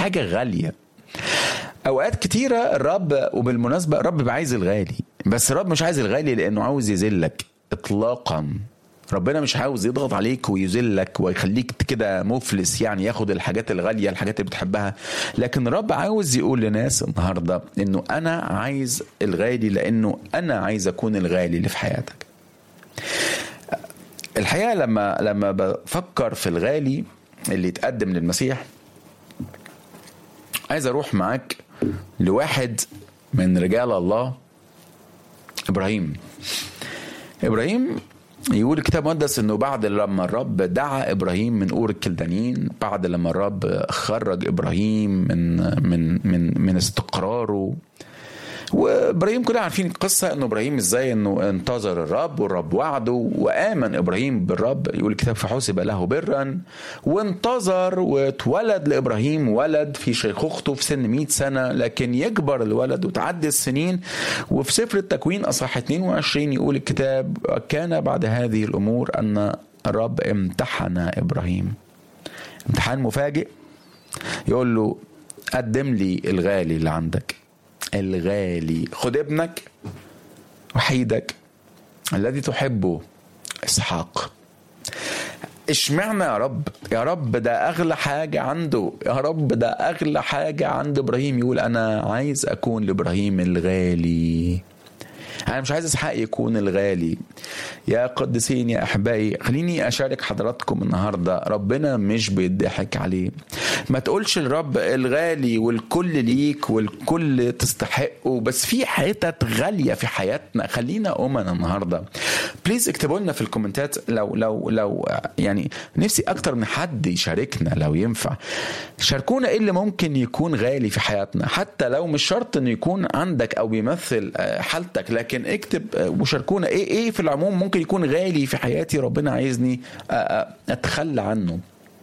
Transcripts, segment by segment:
حاجه غاليه اوقات كتيره الرب وبالمناسبه الرب بيبقى عايز الغالي بس الرب مش عايز الغالي لانه عاوز يذلك اطلاقا ربنا مش عاوز يضغط عليك ويذلك ويخليك كده مفلس يعني ياخد الحاجات الغاليه الحاجات اللي بتحبها لكن الرب عاوز يقول لناس النهارده انه انا عايز الغالي لانه انا عايز اكون الغالي اللي في حياتك الحقيقه لما لما بفكر في الغالي اللي يتقدم للمسيح عايز اروح معاك لواحد من رجال الله ابراهيم ابراهيم يقول الكتاب المقدس انه بعد لما الرب دعا ابراهيم من اور الكلدانيين بعد لما الرب خرج ابراهيم من من من من استقراره وابراهيم كلنا عارفين القصه انه ابراهيم ازاي انه انتظر الرب والرب وعده وامن ابراهيم بالرب يقول الكتاب فحسب له برا وانتظر واتولد لابراهيم ولد في شيخوخته في سن 100 سنه لكن يكبر الولد وتعدي السنين وفي سفر التكوين اصحاح 22 يقول الكتاب كان بعد هذه الامور ان الرب امتحن ابراهيم امتحان مفاجئ يقول له قدم لي الغالي اللي عندك الغالي خد ابنك وحيدك الذي تحبه اسحاق اشمعنى يا رب يا رب ده اغلى حاجه عنده يا رب ده اغلى حاجه عند ابراهيم يقول انا عايز اكون لابراهيم الغالي انا مش عايز اسحاق يكون الغالي يا قدسين يا احبائي خليني اشارك حضراتكم النهارده ربنا مش بيضحك عليه ما تقولش الرب الغالي والكل ليك والكل تستحقه بس في حتت غاليه في حياتنا خلينا امنا النهارده بليز اكتبوا لنا في الكومنتات لو لو لو يعني نفسي اكتر من حد يشاركنا لو ينفع شاركونا ايه اللي ممكن يكون غالي في حياتنا حتى لو مش شرط انه يكون عندك او بيمثل حالتك لكن اكتب وشاركونا ايه ايه في العموم ممكن يكون غالي في حياتي ربنا عايزني اتخلى عنه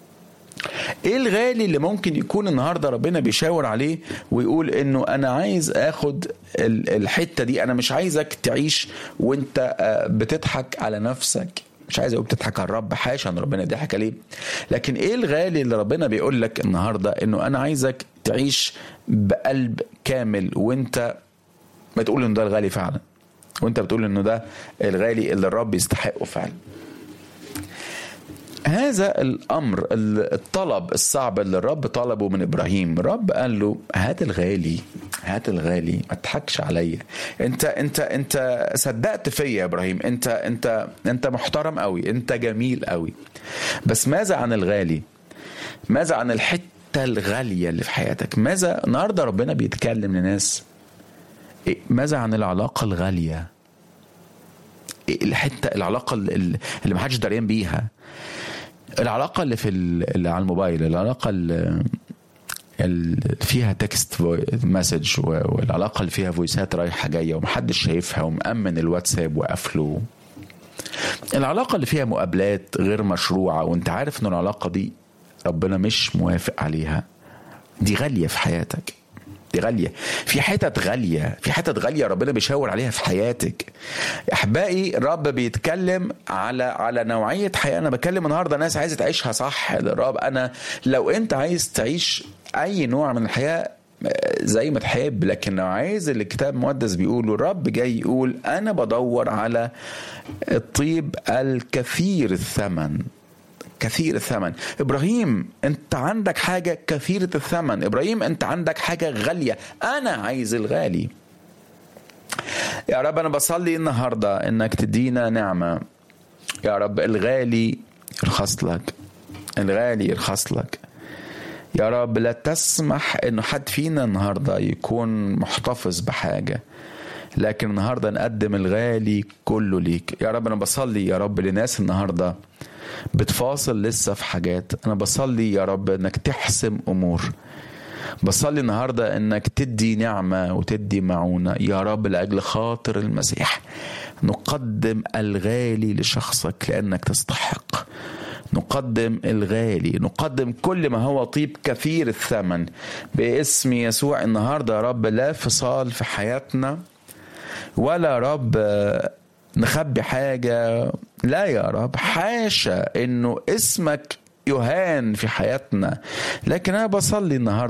ايه الغالي اللي ممكن يكون النهارده ربنا بيشاور عليه ويقول انه انا عايز اخد الحته دي انا مش عايزك تعيش وانت بتضحك على نفسك مش عايز اقول بتضحك على الرب حاشا ان ربنا يضحك عليه لكن ايه الغالي اللي ربنا بيقول لك النهارده انه انا عايزك تعيش بقلب كامل وانت ما تقول انه ده الغالي فعلا وانت بتقول انه ده الغالي اللي الرب يستحقه فعلا هذا الامر الطلب الصعب اللي الرب طلبه من ابراهيم الرب قال له هات الغالي هات الغالي ما تضحكش عليا انت انت انت صدقت فيا يا ابراهيم انت انت انت محترم قوي انت جميل قوي بس ماذا عن الغالي ماذا عن الحته الغاليه اللي في حياتك ماذا النهارده ربنا بيتكلم لناس ماذا عن العلاقه الغاليه الحته العلاقه اللي ما حدش دريان بيها العلاقه اللي في اللي على الموبايل العلاقه اللي فيها تكست مسج والعلاقه اللي فيها فويسات رايحه جايه ومحدش شايفها ومأمن الواتساب وقافله العلاقه اللي فيها مقابلات غير مشروعه وانت عارف ان العلاقه دي ربنا مش موافق عليها دي غاليه في حياتك دي غالية في حتت غالية في حتت غالية ربنا بيشاور عليها في حياتك أحبائي الرب بيتكلم على على نوعية حياة أنا بكلم النهاردة ناس عايزة تعيشها صح الرب أنا لو أنت عايز تعيش أي نوع من الحياة زي ما تحب لكن لو عايز الكتاب المقدس بيقول الرب جاي يقول أنا بدور على الطيب الكثير الثمن كثير الثمن ابراهيم انت عندك حاجه كثيره الثمن ابراهيم انت عندك حاجه غاليه انا عايز الغالي يا رب انا بصلي النهارده انك تدينا نعمه يا رب الغالي يرخص لك الغالي يرخص لك يا رب لا تسمح انه حد فينا النهارده يكون محتفظ بحاجه لكن النهارده نقدم الغالي كله ليك يا رب انا بصلي يا رب لناس النهارده بتفاصل لسه في حاجات انا بصلي يا رب انك تحسم امور بصلي النهارده انك تدي نعمه وتدي معونه يا رب لاجل خاطر المسيح نقدم الغالي لشخصك لانك تستحق نقدم الغالي نقدم كل ما هو طيب كثير الثمن باسم يسوع النهارده يا رب لا فصال في حياتنا ولا رب نخبي حاجة لا يا رب حاشا انه اسمك يهان في حياتنا لكن انا بصلي النهارده